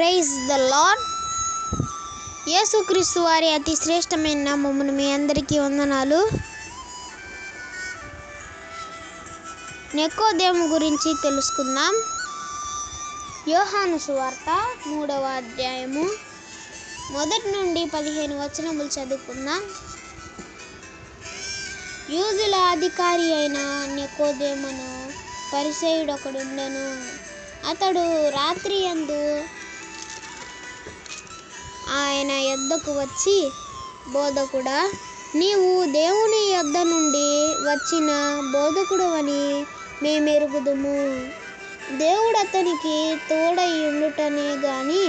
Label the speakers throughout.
Speaker 1: praise the lord యేసుక్రీస్తు వారి అతి శ్రేష్టమైన నామమును మీ అందరికీ వందనాలు నెక్కోదేము గురించి తెలుసుకుందాం యోహాను సువార్త మూడవ అధ్యాయము మొదటి నుండి పదిహేను వచనములు చదువుకుందాం యూదుల అధికారి అయిన నెకోదేమును పరిసయుడు ఒకడుండెను అతడు రాత్రి యందు ఆయన యొద్దకు వచ్చి బోధకుడా నీవు దేవుని యొద్ద నుండి వచ్చిన బోధకుడు అని మేమెరుగుదుము దేవుడు అతనికి తోడై ఉండుటనే గాని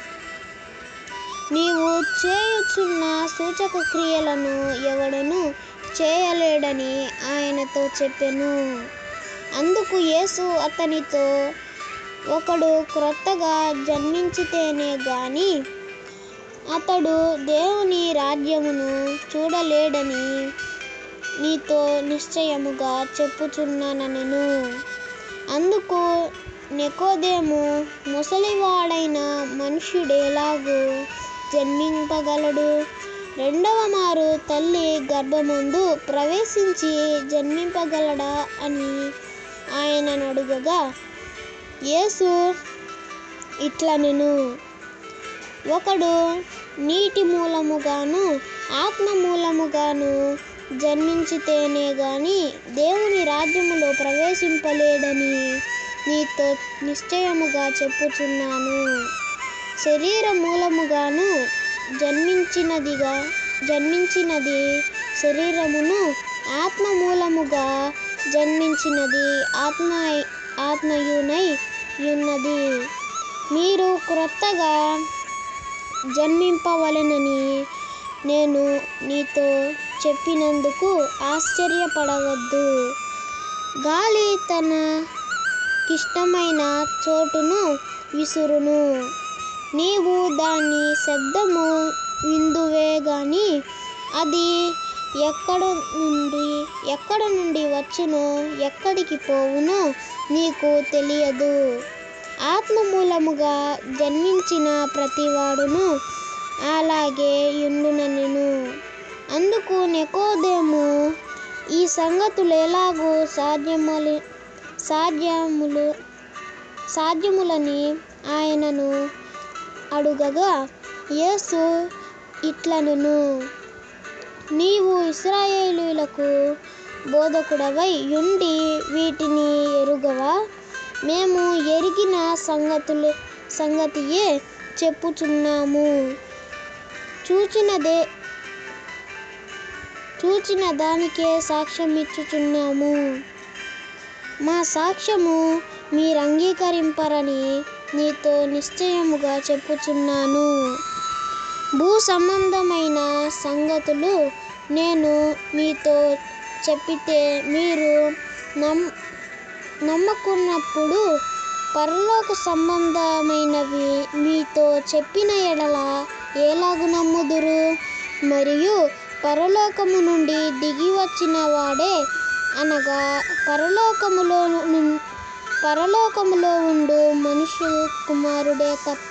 Speaker 1: నీవు చేయుచున్న సూచక క్రియలను ఎవడను చేయలేడని ఆయనతో చెప్పెను అందుకు యేసు అతనితో ఒకడు క్రొత్తగా జన్మించితేనే గాని అతడు దేవుని రాజ్యమును చూడలేడని నీతో నిశ్చయముగా చెప్పుచున్నానెను అందుకు నెకోదేము ముసలివాడైన మనుష్యుడెలాగూ జన్మింపగలడు రెండవ మారు తల్లి గర్భమందు ప్రవేశించి జన్మింపగలడా అని ఆయనను అడుగగా యేసు ఇట్లనెను ఒకడు నీటి మూలముగాను ఆత్మ మూలముగాను జన్మించితేనే గాని దేవుని రాజ్యములో ప్రవేశింపలేడని నీతో నిశ్చయముగా చెప్పుచున్నాను శరీర మూలముగాను జన్మించినదిగా జన్మించినది శరీరమును ఆత్మ మూలముగా జన్మించినది ఆత్మ ఆత్మయునై ఉన్నది మీరు క్రొత్తగా జన్మింపవలెనని నేను నీతో చెప్పినందుకు ఆశ్చర్యపడవద్దు గాలి తనకిష్టమైన చోటును విసురును నీవు దాని శబ్దము విందువే గాని అది ఎక్కడ నుండి ఎక్కడ నుండి వచ్చునో ఎక్కడికి పోవునో నీకు తెలియదు ఆత్మ మూలముగా జన్మించిన ప్రతివాడును అలాగే యుండునెను అందుకు నెకోదేము ఈ సంగతులు ఎలాగూ సాధ్యములు సాధ్యములు సాధ్యములని ఆయనను అడుగగా యేసు ఇట్లనెను నీవు ఇస్రాయేలీలకు బోధకుడవై ఉండి వీటిని ఎరుగవా మేము ఎరిగిన సంగతులు సంగతియే చెప్పుచున్నాము చూచినదే చూచిన దానికే సాక్ష్యం ఇచ్చుచున్నాము మా సాక్ష్యము మీరు అంగీకరింపరని నీతో నిశ్చయముగా చెప్పుచున్నాను భూ సంబంధమైన సంగతులు నేను మీతో చెప్పితే మీరు నమ్ నమ్మకున్నప్పుడు పరలోక సంబంధమైనవి మీతో చెప్పిన ఎడల ఎలాగు నమ్ముదురు మరియు పరలోకము నుండి దిగి వచ్చిన వాడే అనగా పరలోకములో నుం- పరలోకములో ఉండు మనుష్య కుమారుడే తప్ప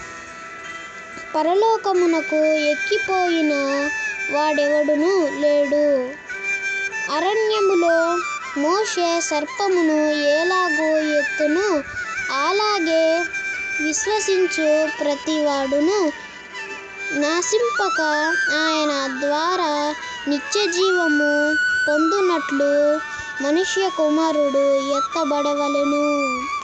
Speaker 1: పరలోకమునకు ఎక్కిపోయిన వాడెవడును లేడు అరణ్యములో మోషే సర్పమును ఎలాగో ఎత్తును అలాగే విశ్వసించు ప్రతివాడును నాశింపక ఆయన ద్వారా నిత్య జీవము పొందునట్లు మనుష్య కుమారుడు ఎత్తబడవలెను